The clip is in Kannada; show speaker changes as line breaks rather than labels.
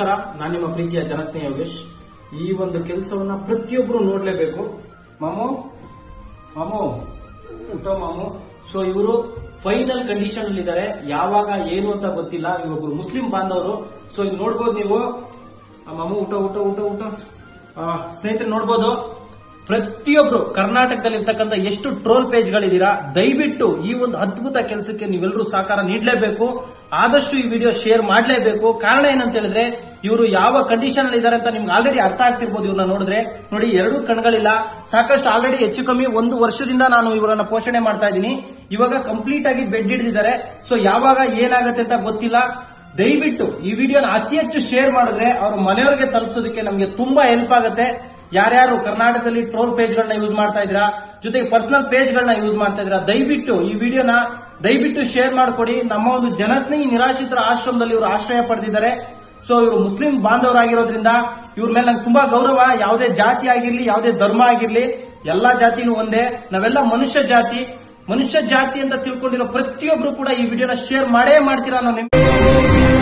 ನಮಸ್ಕಾರ ನಾನು ನಿಮ್ಮ ಪ್ರೀತಿಯ ಜನಸ್ನೇಹ ಯೋಗೇಶ್ ಈ ಒಂದು ಕೆಲಸವನ್ನ ಪ್ರತಿಯೊಬ್ರು ನೋಡ್ಲೇಬೇಕು ಮಾಮು ಮಾಮು ಊಟ ಮಾಮು ಸೊ ಇವರು ಫೈನಲ್ ಕಂಡೀಷನ್ ಅಲ್ಲಿ ಇದ್ದಾರೆ ಯಾವಾಗ ಏನು ಅಂತ ಗೊತ್ತಿಲ್ಲ ಇವೊಬ್ರು ಮುಸ್ಲಿಂ ಬಾಂಧವರು ಸೊ ಇದು ನೋಡ್ಬೋದು ನೀವು ಆ, ಮಾಮು ಊಟ ಊಟ ಊಟ ಊಟ ಆ, ಸ್ನೇಹಿತರೆ ನೋಡ್ಬೋದು ಪ್ರತಿಯೊಬ್ರು ಕರ್ನಾಟಕದಲ್ಲಿ ಇರ್ತಕ್ಕಂಥ ಎಷ್ಟು ಟ್ರೋಲ್ ಪೇಜ್ಗಳಿದ್ದೀರಾ ದಯವಿಟ್ಟು ಈ ಒಂದು ಅದ್ಭುತ ಕೆಲಸಕ್ಕೆ ನೀವೆಲ್ಲರೂ ಸಹಕಾರ ನೀಡಲೇಬೇಕು ಆದಷ್ಟು ಈ ವಿಡಿಯೋ ಶೇರ್ ಮಾಡಲೇಬೇಕು ಕಾರಣ ಏನಂತ ಹೇಳಿದ್ರೆ ಇವರು ಯಾವ ಕಂಡೀಷನ್ ಅಲ್ಲಿ ಇದ್ದಾರೆ ಅಂತ ನಿಮ್ಗೆ ಆಲ್ರೆಡಿ ಅರ್ಥ ಆಗ್ತಿರ್ಬೋದು ಇವ್ರನ್ನ ನೋಡಿದ್ರೆ ನೋಡಿ ಎರಡು ಕಣ್ಗಳಿಲ್ಲ ಸಾಕಷ್ಟು ಆಲ್ರೆಡಿ ಹೆಚ್ಚು ಕಮ್ಮಿ ಒಂದು ವರ್ಷದಿಂದ ನಾನು ಇವರನ್ನ ಪೋಷಣೆ ಮಾಡ್ತಾ ಇದ್ದೀನಿ ಇವಾಗ ಕಂಪ್ಲೀಟ್ ಆಗಿ ಬೆಡ್ ಹಿಡಿದಿದ್ದಾರೆ ಸೊ ಯಾವಾಗ ಏನಾಗುತ್ತೆ ಅಂತ ಗೊತ್ತಿಲ್ಲ ದಯವಿಟ್ಟು ಈ ವಿಡಿಯೋನ ಅತಿ ಹೆಚ್ಚು ಶೇರ್ ಮಾಡಿದ್ರೆ ಅವ್ರ ಮನೆಯವರಿಗೆ ತಲುಪಿಸೋದಕ್ಕೆ ನಮಗೆ ತುಂಬಾ ಹೆಲ್ಪ್ ಆಗುತ್ತೆ ಯಾರ್ಯಾರು ಕರ್ನಾಟಕದಲ್ಲಿ ಟ್ರೋಲ್ ಪೇಜ್ಗಳನ್ನ ಯೂಸ್ ಮಾಡ್ತಾ ಇದ್ದೀರಾ ಜೊತೆಗೆ ಪರ್ಸನಲ್ ಪೇಜ್ಗಳನ್ನ ಯೂಸ್ ಮಾಡ್ತಾ ಇದ್ದೀರಾ ದಯವಿಟ್ಟು ಈ ವಿಡಿಯೋನ ದಯವಿಟ್ಟು ಶೇರ್ ಮಾಡಿಕೊಡಿ ನಮ್ಮ ಒಂದು ಜನಸ್ನೇಹಿ ನಿರಾಶ್ರಿತರ ಆಶ್ರಮದಲ್ಲಿ ಇವರು ಆಶ್ರಯ ಪಡೆದಿದ್ದಾರೆ ಸೊ ಇವರು ಮುಸ್ಲಿಂ ಬಾಂಧವರಾಗಿರೋದ್ರಿಂದ ಇವ್ರ ಮೇಲೆ ನಂಗೆ ತುಂಬಾ ಗೌರವ ಯಾವುದೇ ಜಾತಿ ಆಗಿರ್ಲಿ ಯಾವುದೇ ಧರ್ಮ ಆಗಿರ್ಲಿ ಎಲ್ಲಾ ಜಾತಿನೂ ಒಂದೇ ನಾವೆಲ್ಲ ಮನುಷ್ಯ ಜಾತಿ ಮನುಷ್ಯ ಜಾತಿ ಅಂತ ತಿಳ್ಕೊಂಡಿರೋ ಪ್ರತಿಯೊಬ್ರು ಕೂಡ ಈ ವಿಡಿಯೋನ ಶೇರ್ ಮಾಡೇ ಮಾಡ್ತೀರಾ ಅನ್ನೋ ನಿಮ್